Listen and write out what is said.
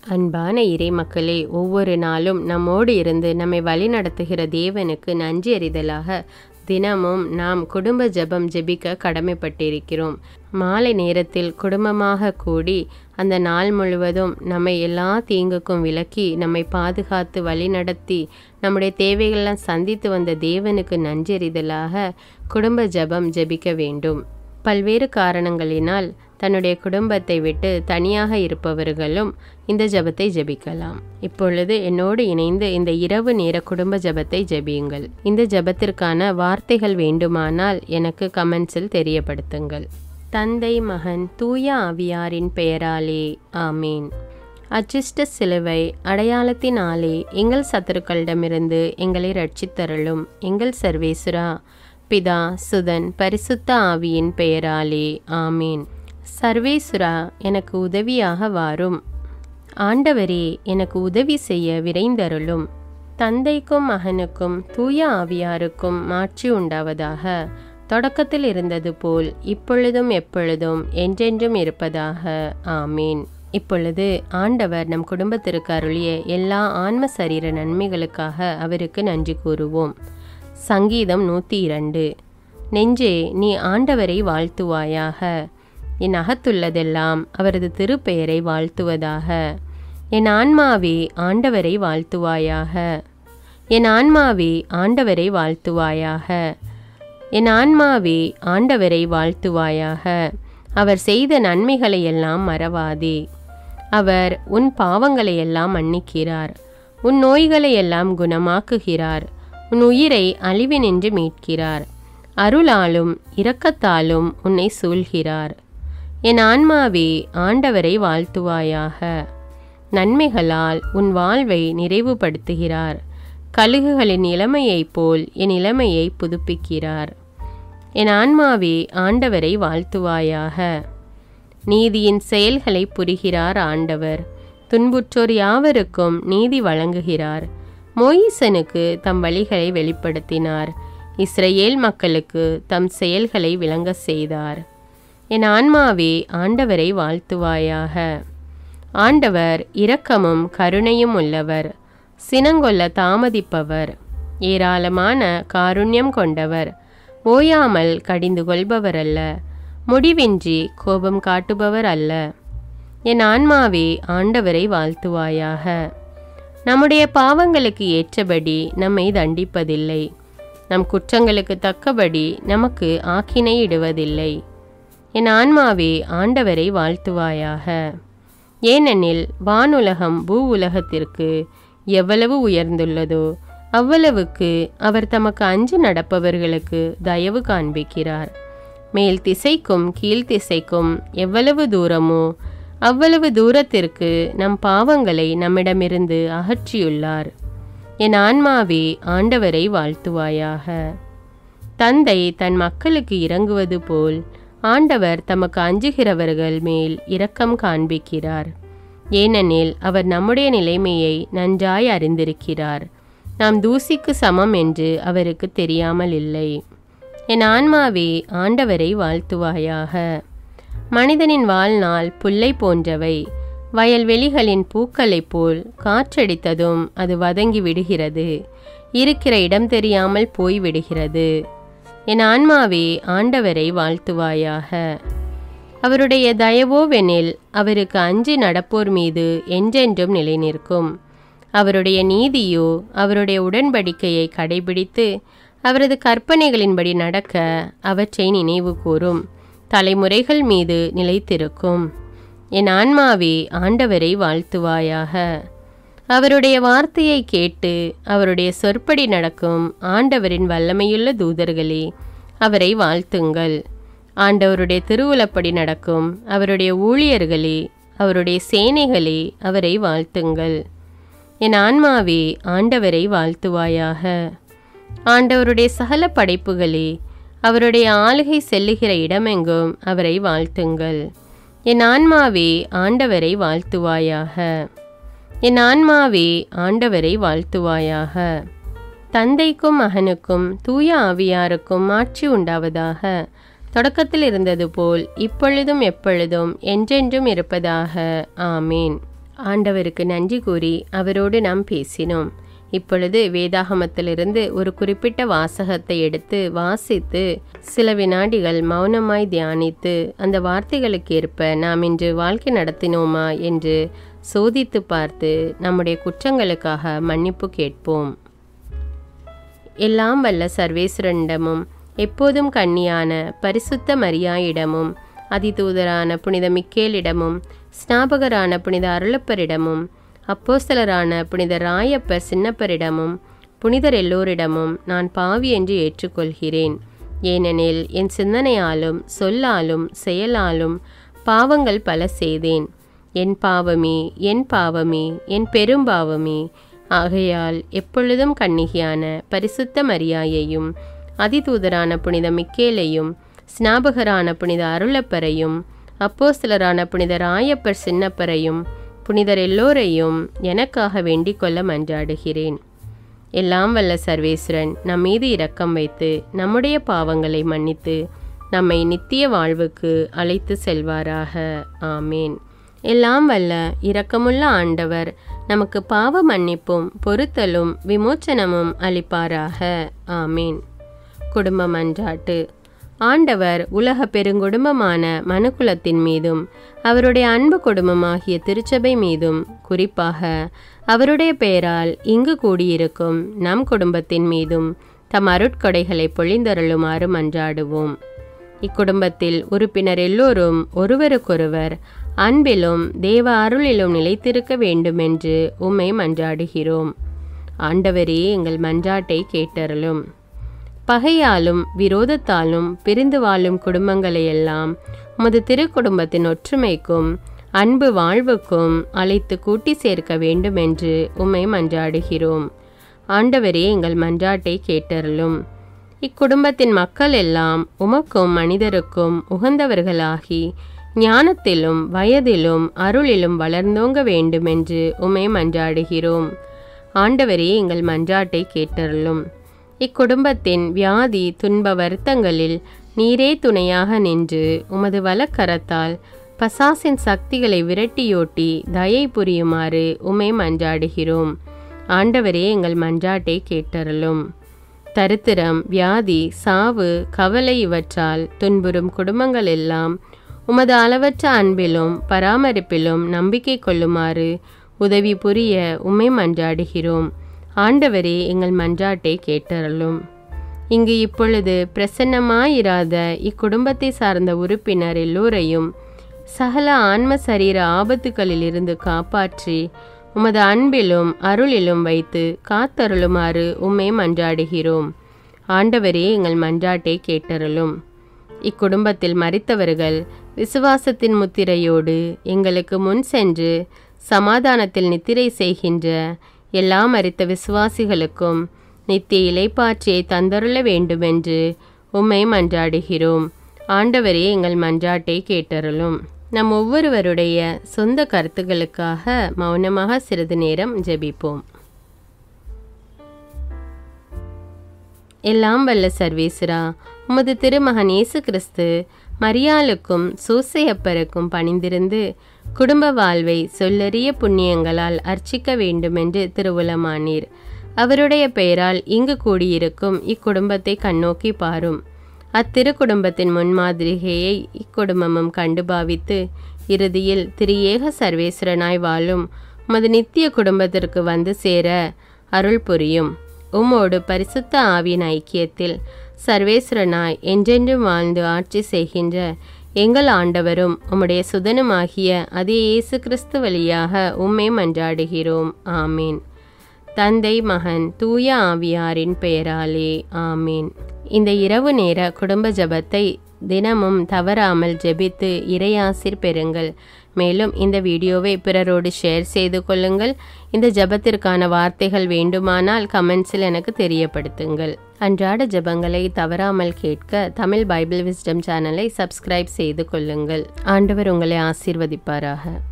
அன்பான இறை மக்களே ஒவ்வொரு நாளும் நம்மோடு இருந்து நம்மை வழிநடத்துகிற தேவனுக்கு நன்றி அறிதலாக தினமும் நாம் குடும்ப ஜெபம் ஜெபிக்க கடமைப்பட்டிருக்கிறோம் மாலை நேரத்தில் குடும்பமாக கூடி அந்த நாள் முழுவதும் நம்மை எல்லா தீங்குக்கும் விலக்கி நம்மை பாதுகாத்து வழிநடத்தி நம்முடைய தேவைகளெல்லாம் சந்தித்து வந்த தேவனுக்கு நன்றி அறிதலாக குடும்ப ஜெபம் ஜெபிக்க வேண்டும் பல்வேறு காரணங்களினால் தன்னுடைய குடும்பத்தை விட்டு தனியாக இருப்பவர்களும் இந்த ஜெபத்தை ஜெபிக்கலாம் இப்பொழுது என்னோடு இணைந்து இந்த இரவு நேர குடும்ப ஜெபத்தை ஜெபியுங்கள் இந்த ஜெபத்திற்கான வார்த்தைகள் வேண்டுமானால் எனக்கு கமெண்ட்ஸில் தெரியப்படுத்துங்கள் தந்தை மகன் தூய ஆவியாரின் பெயராலே ஆமீன் அச்சிஷ்ட சிலுவை அடையாளத்தினாலே எங்கள் சத்துருக்களிடமிருந்து எங்களை ரட்சித்தருளும் எங்கள் சர்வேசுரா பிதா சுதன் பரிசுத்த ஆவியின் பெயராலே ஆமீன் சர்வேசுரா எனக்கு உதவியாக வாரும் ஆண்டவரே எனக்கு உதவி செய்ய விரைந்தருளும் தந்தைக்கும் மகனுக்கும் தூய ஆவியாருக்கும் மாட்சி உண்டாவதாக தொடக்கத்தில் இருந்தது போல் இப்பொழுதும் எப்பொழுதும் என்றென்றும் இருப்பதாக ஆமீன் இப்பொழுது ஆண்டவர் நம் குடும்பத்திற்கு அருளிய எல்லா ஆன்ம சரீர நன்மைகளுக்காக அவருக்கு நன்றி கூறுவோம் சங்கீதம் நூற்றி இரண்டு நெஞ்சே நீ ஆண்டவரை வாழ்த்துவாயாக என் அகத்துள்ளதெல்லாம் அவரது திருப்பெயரை வாழ்த்துவதாக என் ஆன்மாவே ஆண்டவரை வாழ்த்துவாயாக என் ஆன்மாவே ஆண்டவரை வாழ்த்துவாயாக என் ஆன்மாவே ஆண்டவரை வாழ்த்துவாயாக அவர் செய்த நன்மைகளை எல்லாம் மறவாதே அவர் உன் பாவங்களை எல்லாம் மன்னிக்கிறார் உன் நோய்களை எல்லாம் குணமாக்குகிறார் உன் உயிரை அழிவினின்று மீட்கிறார் அருளாலும் இரக்கத்தாலும் உன்னை சூழ்கிறார் என் ஆன்மாவே ஆண்டவரை வாழ்த்துவாயாக நன்மைகளால் உன் வாழ்வை நிறைவுபடுத்துகிறார் கழுகுகளின் இளமையைப் போல் என் இளமையை புதுப்பிக்கிறார் என் ஆன்மாவே ஆண்டவரை வாழ்த்துவாயாக நீதியின் செயல்களை புரிகிறார் ஆண்டவர் துன்புற்றோர் யாவருக்கும் நீதி வழங்குகிறார் மோயிசனுக்கு தம் வழிகளை வெளிப்படுத்தினார் இஸ்ரேல் மக்களுக்கு தம் செயல்களை விளங்க செய்தார் என் ஆன்மாவே ஆண்டவரை வாழ்த்துவாயாக ஆண்டவர் இரக்கமும் கருணையும் உள்ளவர் சினங்கொல்ல தாமதிப்பவர் ஏராளமான காருண்யம் கொண்டவர் ஓயாமல் கடிந்து கொள்பவர் அல்ல முடிவின்றி கோபம் காட்டுபவர் அல்ல என் ஆன்மாவே ஆண்டவரை வாழ்த்துவாயாக நம்முடைய பாவங்களுக்கு ஏற்றபடி நம்மை தண்டிப்பதில்லை நம் குற்றங்களுக்கு தக்கபடி நமக்கு ஆக்கினை இடுவதில்லை என் ஆன்மாவே ஆண்டவரை வாழ்த்துவாயாக ஏனெனில் வானுலகம் பூ உலகத்திற்கு எவ்வளவு உயர்ந்துள்ளதோ அவ்வளவுக்கு அவர் தமக்கு அஞ்சு நடப்பவர்களுக்கு தயவு காண்பிக்கிறார் மேல் திசைக்கும் கீழ்த்திசைக்கும் எவ்வளவு தூரமோ அவ்வளவு தூரத்திற்கு நம் பாவங்களை நம்மிடமிருந்து அகற்றியுள்ளார் என் ஆன்மாவே ஆண்டவரை வாழ்த்துவாயாக தந்தை தன் மக்களுக்கு இறங்குவது போல் ஆண்டவர் தமக்கு அஞ்சுகிறவர்கள் மேல் இரக்கம் காண்பிக்கிறார் ஏனெனில் அவர் நம்முடைய நிலைமையை நன்றாய் அறிந்திருக்கிறார் நாம் தூசிக்கு சமம் என்று அவருக்கு தெரியாமல் இல்லை என் ஆன்மாவே ஆண்டவரை வாழ்த்துவாயாக மனிதனின் வாழ்நாள் புல்லை போன்றவை வயல்வெளிகளின் பூக்களைப் போல் காற்றடித்ததும் அது வதங்கி விடுகிறது இருக்கிற இடம் தெரியாமல் போய்விடுகிறது என் ஆன்மாவே ஆண்டவரை வாழ்த்துவாயாக அவருடைய தயவோவெனில் அவருக்கு அஞ்சி நடப்போர் மீது என்றென்றும் நிலை நிற்கும் அவருடைய நீதியோ அவருடைய உடன்படிக்கையை கடைபிடித்து அவரது கற்பனைகளின்படி நடக்க அவற்றை நினைவு கூறும் தலைமுறைகள் மீது நிலைத்திருக்கும் என் ஆன்மாவே ஆண்டவரை வாழ்த்துவாயாக அவருடைய வார்த்தையை கேட்டு அவருடைய சொற்படி நடக்கும் ஆண்டவரின் வல்லமையுள்ள தூதர்களே அவரை வாழ்த்துங்கள் ஆண்டவருடைய திருவுலப்படி நடக்கும் அவருடைய ஊழியர்களே அவருடைய சேனைகளே அவரை வாழ்த்துங்கள் என் ஆன்மாவே ஆண்டவரை வாழ்த்துவாயாக ஆண்டவருடைய சகல படைப்புகளே அவருடைய ஆளுகை செல்லுகிற இடமெங்கும் அவரை வாழ்த்துங்கள் என் ஆன்மாவே ஆண்டவரை வாழ்த்துவாயாக என் ஆன்மாவே ஆண்டவரை வாழ்த்துவாயாக தந்தைக்கும் மகனுக்கும் தூய ஆவியாருக்கும் ஆட்சி உண்டாவதாக தொடக்கத்தில் இருந்தது போல் இப்பொழுதும் எப்பொழுதும் என்றென்றும் இருப்பதாக ஆமீன் ஆண்டவருக்கு நன்றி கூறி அவரோடு நாம் பேசினோம் இப்பொழுது வேதாகமத்திலிருந்து ஒரு குறிப்பிட்ட வாசகத்தை எடுத்து வாசித்து சில வினாடிகள் மௌனமாய் தியானித்து அந்த வார்த்தைகளுக்கு ஏற்ப நாம் இன்று வாழ்க்கை நடத்தினோமா என்று சோதித்து பார்த்து நம்முடைய குற்றங்களுக்காக மன்னிப்பு கேட்போம் எல்லாம் வல்ல சர்வேஸ்வரனிடமும் எப்போதும் கன்னியான பரிசுத்த மரியாயிடமும் அதிதூதரான புனித மிக்கேலிடமும் ஸ்நாபகரான புனித அருளப்பரிடமும் அப்போஸ்தலரான புனித ராயப்பர் சின்னப்பரிடமும் புனிதர் எல்லோரிடமும் நான் பாவி என்று ஏற்றுக்கொள்கிறேன் ஏனெனில் என் சிந்தனையாலும் சொல்லாலும் செயலாலும் பாவங்கள் பல செய்தேன் என் பாவமே என் பாவமே என் பெரும்பாவமே ஆகையால் எப்பொழுதும் கன்னிகையான பரிசுத்த மரியாயையும் அதிதூதரான புனித மிக்கேலையும் ஸ்நாபகரான புனித அருளப்பரையும் அப்போஸ்தலரான புனித ராயப்பர் சின்னப்பரையும் புனிதர் எல்லோரையும் எனக்காக வேண்டிக் கொள்ள மன்றாடுகிறேன் எல்லாம் வல்ல சர்வேஸ்வரன் நம் மீது இரக்கம் வைத்து நம்முடைய பாவங்களை மன்னித்து நம்மை நித்திய வாழ்வுக்கு அழைத்து செல்வாராக ஆமேன் எல்லாம் வல்ல இரக்கமுள்ள ஆண்டவர் நமக்கு பாவ மன்னிப்பும் பொறுத்தலும் விமோச்சனமும் அளிப்பாராக ஆமேன் குடும்ப மன்றாட்டு ஆண்டவர் உலக பெருங்குடும்பமான மனுக்குலத்தின் மீதும் அவருடைய அன்பு குடும்பமாகிய திருச்சபை மீதும் குறிப்பாக அவருடைய பெயரால் இங்கு கூடியிருக்கும் நம் குடும்பத்தின் மீதும் தம் அருட்கொடைகளை பொழிந்தருளுமாறு மன்றாடுவோம் இக்குடும்பத்தில் உறுப்பினர் எல்லோரும் ஒருவருக்கொருவர் அன்பிலும் தேவ அருளிலும் நிலைத்திருக்க வேண்டுமென்று உம்மை மன்றாடுகிறோம் ஆண்டவரே எங்கள் மன்றாட்டை கேட்டருளும் பகையாலும் விரோதத்தாலும் பிரிந்து வாழும் குடும்பங்களையெல்லாம் உமது திருக்குடும்பத்தின் ஒற்றுமைக்கும் அன்பு வாழ்வுக்கும் அழைத்து கூட்டி சேர்க்க வேண்டும் என்று உம்மை மன்றாடுகிறோம் ஆண்டவரே எங்கள் மன்றாட்டை கேட்டருளும் இக்குடும்பத்தின் மக்கள் எல்லாம் உமக்கும் மனிதருக்கும் உகந்தவர்களாகி ஞானத்திலும் வயதிலும் அருளிலும் வளர்ந்தோங்க வேண்டுமென்று உம்மை மன்றாடுகிறோம் ஆண்டவரே எங்கள் மன்றாட்டை கேட்டருளும் இக்குடும்பத்தின் வியாதி துன்ப வருத்தங்களில் நீரே துணையாக நின்று உமது வலக்கரத்தால் பசாசின் சக்திகளை விரட்டியோட்டி தயை புரியுமாறு உமை மன்றாடுகிறோம் ஆண்டவரே எங்கள் மன்றாட்டை கேட்டருளும் தரித்திரம் வியாதி சாவு கவலை இவற்றால் துன்புறும் குடும்பங்கள் எல்லாம் உமது அளவற்ற அன்பிலும் பராமரிப்பிலும் நம்பிக்கை கொள்ளுமாறு உதவி புரிய உம்மை மன்றாடுகிறோம் ஆண்டவரே எங்கள் மன்றாட்டை கேட்டருளும் இங்கு இப்பொழுது பிரசன்னமாயிராத இக்குடும்பத்தை சார்ந்த உறுப்பினர் எல்லோரையும் சகல ஆன்ம சரீர ஆபத்துகளிலிருந்து காப்பாற்றி உமது அன்பிலும் அருளிலும் வைத்து காத்தருளுமாறு உம்மை மன்றாடுகிறோம் ஆண்டவரே எங்கள் மன்றாட்டை கேட்டருளும் இக்குடும்பத்தில் மறித்தவர்கள் விசுவாசத்தின் முத்திரையோடு எங்களுக்கு முன் சென்று சமாதானத்தில் நித்திரை செய்கின்ற எல்லா மறித்த விசுவாசிகளுக்கும் நித்திய இலைப்பாற்றியை தந்தருள வேண்டுமென்று உம்மை மன்றாடுகிறோம் ஆண்டவரே எங்கள் மன்றாட்டை கேட்டருளும் நம் ஒவ்வொருவருடைய சொந்த கருத்துக்களுக்காக மௌனமாக சிறிது நேரம் ஜெபிப்போம் எல்லாம் வல்ல சர்வேஸ்வரா உமது திருமகன் இயேசு கிறிஸ்து மரியாளுக்கும் சூசையப்பருக்கும் பணிந்திருந்து குடும்ப வாழ்வை சொல்லறிய புண்ணியங்களால் அர்ச்சிக்க வேண்டுமென்று திருவுலமானீர் அவருடைய பெயரால் இங்கு கூடியிருக்கும் இக்குடும்பத்தை கண்ணோக்கி பாரும் அத்திரு குடும்பத்தின் முன்மாதிரிகையை இக்குடும்பமும் கண்டு பாவித்து இறுதியில் திரியேக சர்வேஸ்வரனாய் வாழும் உமது நித்திய குடும்பத்திற்கு வந்து சேர அருள் புரியும் உம்மோடு பரிசுத்த ஆவியின் ஐக்கியத்தில் சர்வேஸ்வரனாய் என்றென்றும் வாழ்ந்து ஆட்சி செய்கின்ற எங்கள் ஆண்டவரும் உம்முடைய சுதனுமாகிய அதே இயேசு கிறிஸ்து வழியாக உம்மை மன்றாடுகிறோம் ஆமீன் தந்தை மகன் தூய ஆவியாரின் பெயராலே ஆமீன் இந்த இரவு நேர குடும்ப ஜபத்தை தினமும் தவறாமல் ஜெபித்து இறையாசிர் பெறுங்கள் மேலும் இந்த வீடியோவை பிறரோடு ஷேர் செய்து கொள்ளுங்கள் இந்த ஜபத்திற்கான வார்த்தைகள் வேண்டுமானால் கமெண்ட்ஸில் எனக்கு தெரியப்படுத்துங்கள் அன்றாட ஜபங்களை தவறாமல் கேட்க தமிழ் பைபிள் விஸ்டம் சேனலை சப்ஸ்கிரைப் செய்து கொள்ளுங்கள் ஆண்டவர் உங்களை ஆசீர்வதிப்பாராக